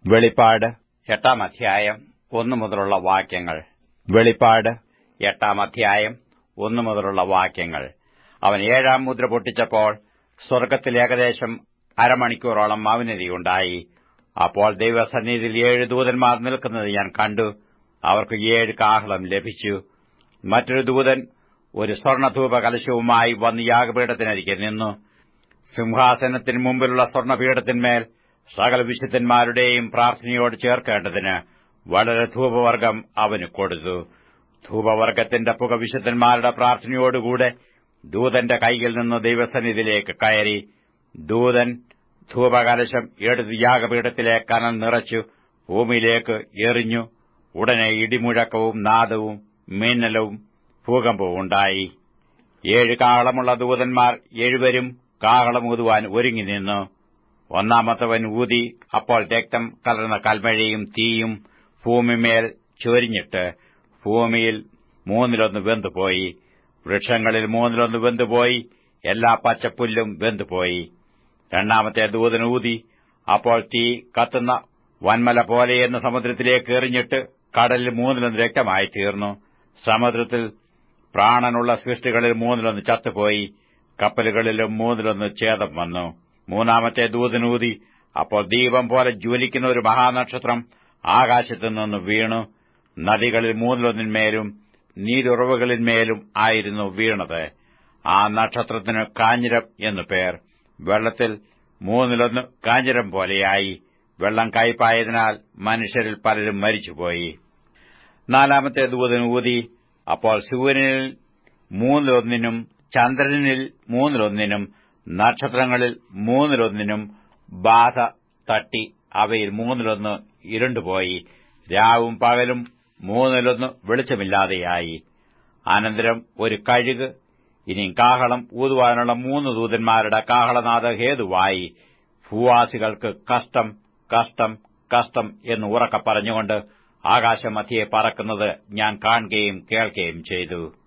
വെളിപ്പാട് എട്ടാം അധ്യായം ഒന്നു മുതലുള്ള വാക്യങ്ങൾ വെളിപ്പാട് എട്ടാം അധ്യായം ഒന്നു മുതലുള്ള വാക്യങ്ങൾ അവൻ ഏഴാം മുദ്ര പൊട്ടിച്ചപ്പോൾ സ്വർഗ്ഗത്തിൽ ഏകദേശം അരമണിക്കൂറോളം മൗനതയുണ്ടായി അപ്പോൾ ദൈവസന്നിധിയിൽ ഏഴ് ദൂതന്മാർ നിൽക്കുന്നത് ഞാൻ കണ്ടു അവർക്ക് ഏഴ് കാഹളം ലഭിച്ചു മറ്റൊരു ദൂതൻ ഒരു സ്വർണധൂപ കലശവുമായി വന്ന് യാഗപീഠത്തിനരികെ നിന്നു സിംഹാസനത്തിന് മുമ്പിലുള്ള സ്വർണപീഠത്തിന്മേൽ സകല വിശുദ്ധന്മാരുടെയും പ്രാർത്ഥനയോട് ചേർക്കേണ്ടതിന് വളരെ ധൂപവർഗം അവന് കൊടുത്തു ധൂപവർഗത്തിന്റെ പുക വിശുദ്ധന്മാരുടെ പ്രാർത്ഥനയോടുകൂടെ ദൂതന്റെ കൈയിൽ നിന്ന് ദൈവസന്നിധിയിലേക്ക് കയറി ദൂതൻ ധൂപകലശം എടുത്ത് യാഗപീഠത്തിലെ കനൽ നിറച്ചു ഭൂമിയിലേക്ക് എറിഞ്ഞു ഉടനെ ഇടിമുഴക്കവും നാദവും മിന്നലവും ഭൂകമ്പവും ഉണ്ടായി ഏഴ് കാഹളമുള്ള ദൂതന്മാർ ഏഴുവരും കാഹളമൂതുവാൻ ഒരുങ്ങി നിന്നു ഒന്നാമത്തവൻ ഊതി അപ്പോൾ രക്തം കലർന്ന കൽമഴയും തീയും ഭൂമിമേൽ ചൊരിഞ്ഞിട്ട് ഭൂമിയിൽ മൂന്നിലൊന്ന് വെന്തുപോയി വൃക്ഷങ്ങളിൽ മൂന്നിലൊന്ന് വെന്തുപോയി എല്ലാ പച്ചപ്പുല്ലും വെന്തുപോയി രണ്ടാമത്തെ ദൂതൻ ഊതി അപ്പോൾ തീ കത്തുന്ന വന്മല പോലെയെന്ന് സമുദ്രത്തിലേക്ക് എറിഞ്ഞിട്ട് കടലിൽ മൂന്നിലൊന്ന് രക്തമായി തീർന്നു സമുദ്രത്തിൽ പ്രാണനുള്ള സൃഷ്ടികളിൽ മൂന്നിലൊന്ന് ചത്തുപോയി കപ്പലുകളിലും മൂന്നിലൊന്ന് ഛേദം വന്നു മൂന്നാമത്തെ ദൂതനൂതി അപ്പോൾ ദീപം പോലെ ജ്വലിക്കുന്ന ഒരു മഹാനക്ഷത്രം ആകാശത്തു നിന്ന് വീണു നദികളിൽ മൂന്നിലൊന്നിന്മേലും നീരുറവുകളിന്മേലും ആയിരുന്നു വീണത് ആ നക്ഷത്രത്തിന് കാഞ്ഞിരം എന്നു പേർ വെള്ളത്തിൽ മൂന്നിലൊന്ന് കാഞ്ഞിരം പോലെയായി വെള്ളം കയ്പായതിനാൽ മനുഷ്യരിൽ പലരും മരിച്ചുപോയി നാലാമത്തെ ദൂതൻ ഊതി അപ്പോൾ സൂര്യനിൽ മൂന്നിലൊന്നിനും ചന്ദ്രനിൽ മൂന്നിലൊന്നിനും നക്ഷത്രങ്ങളിൽ മൂന്നിലൊന്നിനും ബാധ തട്ടി അവയിൽ മൂന്നിലൊന്ന് ഇരുണ്ടുപോയി രാവും പകലും മൂന്നിലൊന്ന് വെളിച്ചമില്ലാതെയായി അനന്തരം ഒരു കഴുക് ഇനി കാഹളം ഊതുവാനുള്ള മൂന്ന് ദൂതന്മാരുടെ കാഹളനാഥ ഹേതുവായി ഭൂവാസികൾക്ക് കഷ്ടം കഷ്ടം കഷ്ടം എന്ന് ഉറക്കെ പറഞ്ഞുകൊണ്ട് ആകാശമധ്യയെ പറക്കുന്നത് ഞാൻ കാണുകയും കേൾക്കുകയും ചെയ്തു